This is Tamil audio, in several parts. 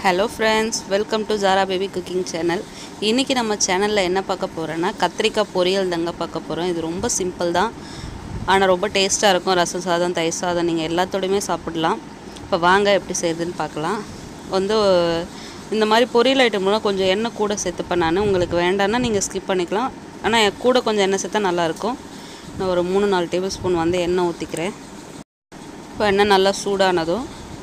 hello friends welcome to Zara baby cooking channel இன்றைக்கி நம்ம சேனலில் என்ன பார்க்க போகிறோன்னா கத்திரிக்காய் பொரியல் தாங்க பார்க்க போகிறோம் இது ரொம்ப சிம்பிள் தான் ஆனால் ரொம்ப டேஸ்ட்டாக இருக்கும் ரசம் சாதம் தயிர் சாதம் நீங்கள் எல்லாத்தோடையுமே சாப்பிடலாம் இப்போ வாங்க எப்படி செய்யுதுன்னு பார்க்கலாம் வந்து இந்த மாதிரி பொரியல் ஐட்டம்லாம் கொஞ்சம் எண்ணெய் கூட சேர்த்துப்பேன் நான் உங்களுக்கு வேண்டாம்னா நீங்கள் ஸ்கிப் பண்ணிக்கலாம் ஆனால் கூட கொஞ்சம் எண்ணெய் சேர்த்தா நல்லாயிருக்கும் நான் ஒரு மூணு நாலு டேபிள் ஸ்பூன் வந்து எண்ணெய் ஊற்றிக்கிறேன் இப்போ எண்ணெய் நல்லா சூடானதும்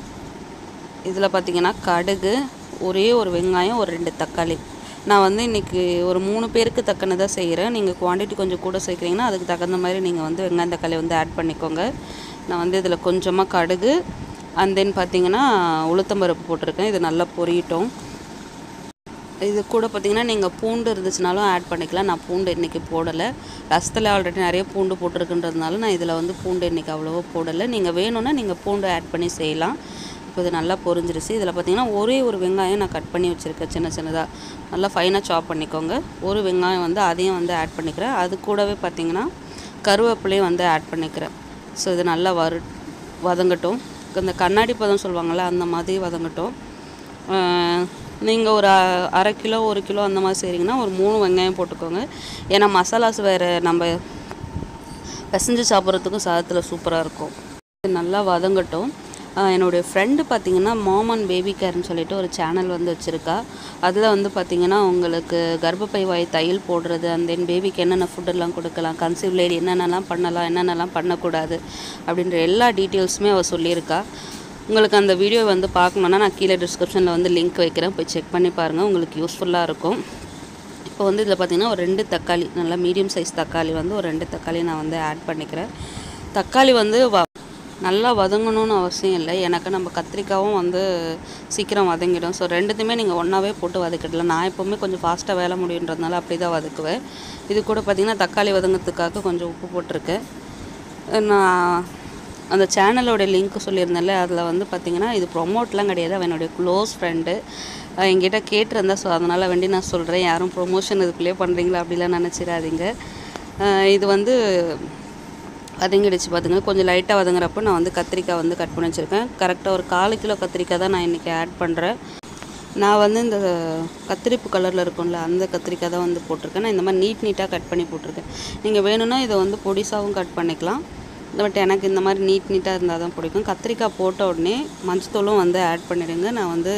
இதில் பார்த்தீங்கன்னா கடுகு ஒரே ஒரு வெங்காயம் ஒரு ரெண்டு தக்காளி நான் வந்து இன்றைக்கி ஒரு மூணு பேருக்கு தக்கனதாக செய்கிறேன் நீங்கள் குவான்டிட்டி கொஞ்சம் கூட சேர்க்குறீங்கன்னா அதுக்கு தகுந்த மாதிரி நீங்கள் வந்து வெங்காயம் தக்காளி வந்து ஆட் பண்ணிக்கோங்க நான் வந்து இதில் கொஞ்சமாக கடுகு அண்ட் தென் பார்த்தீங்கன்னா உளுத்தம்பருப்பு போட்டிருக்கேன் இது நல்லா பொரியட்டும் இது கூட பார்த்தீங்கன்னா நீங்கள் பூண்டு இருந்துச்சுனாலும் ஆட் பண்ணிக்கலாம் நான் பூண்டு இன்றைக்கி போடலை ரசத்தில் ஆல்ரெடி நிறைய பூண்டு போட்டிருக்குன்றதுனால நான் இதில் வந்து பூண்டு இன்றைக்கி அவ்வளோவா போடலை நீங்கள் வேணும்னா நீங்கள் பூண்டு ஆட் பண்ணி செய்யலாம் இப்போ இது நல்லா பொரிஞ்சிருச்சு இதில் பார்த்தீங்கன்னா ஒரே ஒரு வெங்காயம் நான் கட் பண்ணி வச்சுருக்கேன் சின்ன சின்னதாக நல்லா ஃபைனாக சாப் பண்ணிக்கோங்க ஒரு வெங்காயம் வந்து அதையும் வந்து ஆட் பண்ணிக்கிறேன் அது கூடவே பார்த்தீங்கன்னா கருவேப்பிலையும் வந்து ஆட் பண்ணிக்கிறேன் ஸோ இது நல்லா வறு வதங்கட்டும் இந்த கண்ணாடி பதம் சொல்லுவாங்கள்ல அந்த மாதிரி வதங்கட்டும் நீங்கள் ஒரு அ- அரை கிலோ ஒரு கிலோ அந்த மாதிரி செய்கிறீங்கன்னா ஒரு மூணு வெங்காயம் போட்டுக்கோங்க ஏன்னா மசாலாஸ் வேறு நம்ம பிசைஞ்சு சாப்பிட்றதுக்கும் சாதத்தில் சூப்பராக இருக்கும் இது நல்லா வதங்கட்டும் ஆஹ் என்னுடைய ஃப்ரெண்டு பார்த்தீங்கன்னா மாம் அண்ட் பேபி கேர்னு சொல்லிட்டு ஒரு சேனல் வந்து வச்சுருக்கா அதில் வந்து பார்த்தீங்கன்னா உங்களுக்கு கர்ப்பப்பை வாய் தையல் போடுறது அண்ட் தென் பேபிக்கு என்னென்ன ஃபுட்டெல்லாம் கொடுக்கலாம் கன்சீவ் லேடி என்னென்னலாம் பண்ணலாம் என்னென்னலாம் பண்ணக்கூடாது அப்படின்ற எல்லா டீட்டெயில்ஸுமே அவள் சொல்லியிருக்கா உங்களுக்கு அந்த வீடியோ வந்து பார்க்கணுன்னா நான் கீழே டிஸ்கிரிப்ஷனில் வந்து லிங்க் வைக்கிறேன் போய் செக் பண்ணி பாருங்கள் உங்களுக்கு யூஸ்ஃபுல்லாக இருக்கும் இப்போ வந்து இதில் பார்த்தீங்கன்னா ஒரு ரெண்டு தக்காளி நல்லா மீடியம் சைஸ் தக்காளி வந்து ஒரு ரெண்டு தக்காளி நான் வந்து ஆட் பண்ணிக்கிறேன் தக்காளி வந்து வ நல்லா வதங்கணும்னு அவசியம் இல்லை எனக்கு நம்ம கத்திரிக்காவும் வந்து சீக்கிரம் வதங்கிடும் ஸோ ரெண்டுத்தையுமே நீங்கள் ஒன்றாவே போட்டு வதக்கிடலாம் நான் எப்போவுமே கொஞ்சம் ஃபாஸ்ட்டாக வேலை முடியுன்றதுனால அப்படி தான் வதக்குவேன் இது கூட பார்த்திங்கன்னா தக்காளி வதங்கிறதுக்காக கொஞ்சம் உப்பு போட்டிருக்கேன் நான் அந்த சேனலோட லிங்க் சொல்லியிருந்தேன்ல அதில் வந்து பார்த்தீங்கன்னா இது ப்ரொமோட்லாம் கிடையாது அவன் என்னுடைய க்ளோஸ் ஃப்ரெண்டு என்கிட்ட கேட்டிருந்தா ஸோ அதனால் வேண்டி நான் சொல்கிறேன் யாரும் ப்ரொமோஷன் இதுக்குள்ளே பண்ணுறீங்களா அப்படிலாம் நினச்சிடாதீங்க அஹ் இது வந்து வதங்கிடுச்சு பார்த்துங்க கொஞ்சம் லைட்டாக வதங்குறப்போ நான் வந்து கத்திரிக்காய் வந்து கட் பண்ணி வச்சுருக்கேன் கரெக்டாக ஒரு கால் கிலோ கத்திரிக்காய் தான் நான் இன்றைக்கி ஆட் பண்ணுறேன் நான் வந்து இந்த கத்திரிப்பு கலரில் இருக்கும்ல அந்த கத்திரிக்காய் தான் வந்து போட்டிருக்கேன் நான் இந்த மாதிரி நீட் நீட்டாக கட் பண்ணி போட்டிருக்கேன் நீங்கள் வேணும்னா இதை வந்து பொடிசாவும் கட் பண்ணிக்கலாம் பட் எனக்கு இந்த மாதிரி நீட் நீட்டாக இருந்தால் தான் பிடிக்கும் கத்திரிக்காய் போட்ட உடனே மஞ்சத்தூளும் வந்து ஆட் பண்ணிடுங்க நான் வந்து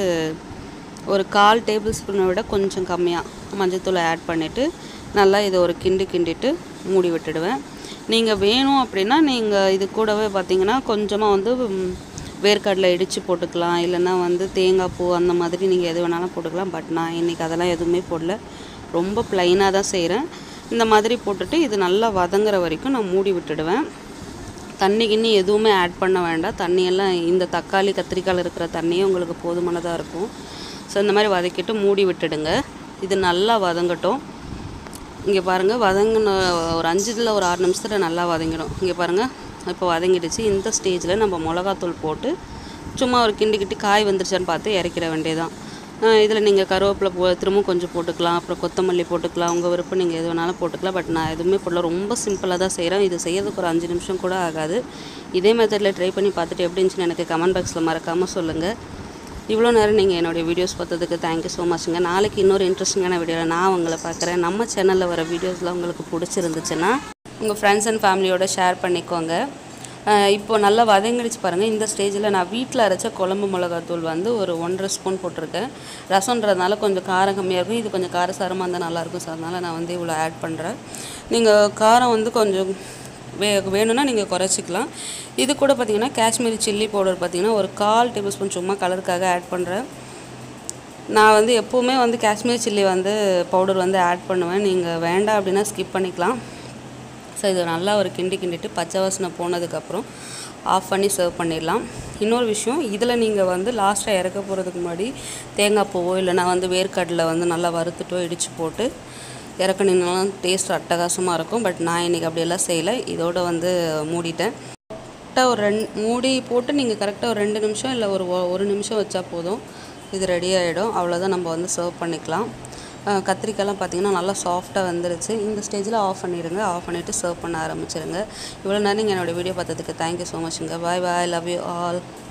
ஒரு கால் டேபிள் ஸ்பூனை விட கொஞ்சம் கம்மியாக மஞ்சத்தூளை ஆட் பண்ணிவிட்டு நல்லா இதை ஒரு கிண்டு கிண்டிட்டு மூடி விட்டுடுவேன் நீங்கள் வேணும் அப்படின்னா நீங்கள் இது கூடவே பார்த்தீங்கன்னா கொஞ்சமாக வந்து ம், வேர்க்கடலை இடித்து போட்டுக்கலாம் இல்லைன்னா வந்து தேங்காய் பூ அந்த மாதிரி நீங்கள் எது வேணாலும் போட்டுக்கலாம் பட் நான் இன்றைக்கி அதெல்லாம் எதுவுமே போடல ரொம்ப ப்ளைனாக தான் செய்கிறேன் இந்த மாதிரி போட்டுட்டு இது நல்லா வதங்குற வரைக்கும் நான் மூடி விட்டுடுவேன் தண்ணி கிண்ணி எதுவுமே ஆட் பண்ண வேண்டாம் தண்ணியெல்லாம் இந்த தக்காளி கத்திரிக்காயில் இருக்கிற தண்ணியே உங்களுக்கு போதுமானதாக இருக்கும் ஸோ இந்த மாதிரி வதக்கிட்டு மூடி விட்டுடுங்க இது நல்லா வதங்கட்டும் இங்கே பாருங்கள் வதங்கின ஒரு அஞ்சுல ஒரு ஆறு நிமிஷத்தில் நல்லா வதங்கிடும் இங்கே பாருங்கள் இப்போ வதங்கிடுச்சு இந்த ஸ்டேஜில் நம்ம மிளகாத்தூள் போட்டு சும்மா ஒரு கிண்டி கிட்டி காய் வந்துருச்சான்னு பார்த்து இறக்கிட வேண்டியதான் இதில் நீங்கள் கருவேப்பிலை போ திரும்பவும் கொஞ்சம் போட்டுக்கலாம் அப்புறம் கொத்தமல்லி போட்டுக்கலாம் உங்கள் விருப்பம் நீங்கள் எது வேணாலும் போட்டுக்கலாம் பட் நான் எதுவுமே போடல ரொம்ப சிம்பிளாக தான் செய்கிறேன் இது செய்யறதுக்கு ஒரு அஞ்சு நிமிஷம் கூட ஆகாது இதே மெத்தடில் ட்ரை பண்ணி பார்த்துட்டு எப்படி இருந்துச்சுன்னு எனக்கு கமெண்ட் பாக்ஸில் மறக்காமல் சொல்லுங்கள் இவ்வளோ நேரம் நீங்கள் என்னுடைய வீடியோஸ் பார்த்ததுக்கு தேங்க்யூ ஸோ மச்ங்க நாளைக்கு இன்னொரு இன்ட்ரெஸ்டிங்கான வீடியோவில் நான் உங்களை பார்க்குறேன் நம்ம சேனலில் வர வீடியோஸ்லாம் உங்களுக்கு பிடிச்சிருந்துச்சுன்னா உங்கள் ஃப்ரெண்ட்ஸ் அண்ட் ஃபேமிலியோட ஷேர் பண்ணிக்கோங்க அஹ் இப்போ நல்லா வதங்கிடுச்சு பாருங்கள் இந்த ஸ்டேஜில் நான் வீட்டில் அரைச்ச குழம்பு மிளகாத்தூள் வந்து ஒரு ஒன்றரை ஸ்பூன் போட்டிருக்கேன் ரசம்ன்றதுனால கொஞ்சம் காரம் கம்மியாக இருக்கும் இது கொஞ்சம் காரசாரமாக இருந்தால் நல்லாயிருக்கும் ஸோ அதனால் நான் வந்து இவ்வளோ ஆட் பண்ணுறேன் நீங்கள் காரம் வந்து கொஞ்சம் வே வேணும்னா நீங்கள் குறைச்சிக்கலாம் இது கூட பார்த்தீங்கன்னா காஷ்மீரி சில்லி பவுடர் பார்த்தீங்கன்னா ஒரு கால் டேபிள் ஸ்பூன் சும்மா கலருக்காக ஆட் பண்ணுறேன் நான் வந்து எப்போவுமே வந்து காஷ்மீர் சில்லி வந்து பவுடர் வந்து ஆட் பண்ணுவேன் நீங்கள் வேண்டாம் அப்படின்னா ஸ்கிப் பண்ணிக்கலாம் ஸோ இது நல்லா ஒரு கிண்டி கிண்டிட்டு பச்சை வாசனை போனதுக்கப்புறம் ஆஃப் பண்ணி சர்வ் பண்ணிடலாம் இன்னொரு விஷயம் இதில் நீங்கள் வந்து லாஸ்ட்டாக இறக்க போகிறதுக்கு முன்னாடி தேங்காய் பூவோ இல்லைனா வந்து வேர்க்கடலை வந்து நல்லா வறுத்துட்டோ இடித்து போட்டு இறக்குனீங்கனாலும் டேஸ்ட் அட்டகாசமாக இருக்கும் பட் நான் இன்றைக்கி அப்படியெல்லாம் செய்யலை இதோட வந்து மூடிட்டேன் கரெக்டாக ஒரு ரெண்டு மூடி போட்டு நீங்கள் கரெக்டாக ஒரு ரெண்டு நிமிஷம் இல்லை ஒரு ஒ- ஒரு நிமிஷம் வச்சா போதும் இது ரெடி ஆகிடும் அவ்வளோதான் நம்ம வந்து சர்வ் பண்ணிக்கலாம் அஹ் கத்திரிக்காய்லாம் பார்த்தீங்கன்னா நல்லா சாஃப்டாக வந்துருச்சு இந்த ஸ்டேஜில் ஆஃப் பண்ணிடுங்க ஆஃப் பண்ணிவிட்டு சர்வ் பண்ண ஆரம்பிச்சிருங்க இவ்வளோ நேரம் நீங்கள் என்னோடய வீடியோ பார்த்ததுக்கு தேங்க்யூ ஸோ மச்ங்க bye bye love you all